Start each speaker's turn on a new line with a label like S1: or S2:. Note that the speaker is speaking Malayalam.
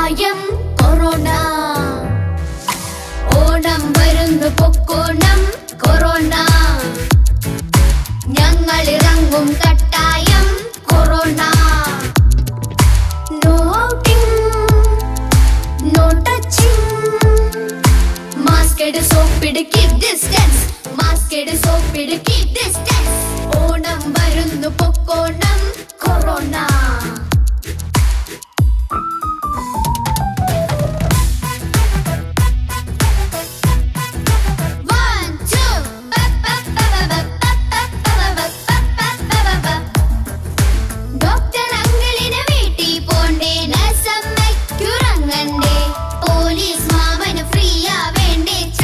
S1: കട്ടായം കൊറോണ ഓണം വരുന്നു പൊക്കോണം കൊറോണ ഞങ്ങൾ ഇറങ്ങും കട്ടായം corona no outing no touching mask ഇട് സോപ്പിട് കീപ് ഡിസ്റ്റൻസ് മാസ്ക് ഇട് സോപ്പിട് കീപ് ഡിസ്റ്റൻസ് ഓണം വരുന്നു പൊക്കോണം corona One, two, ba ba ba ba ba ba ba ba ba ba ba ba ba. Doctor അങ്കിളിന് വീട്ടിൽ പോണ്ടേ നഴ്സമ്മയ്ക്കുറങ്ങണ്ടേ പോലീസ് മാമന് ഫ്രീ ആവേണ്ടേ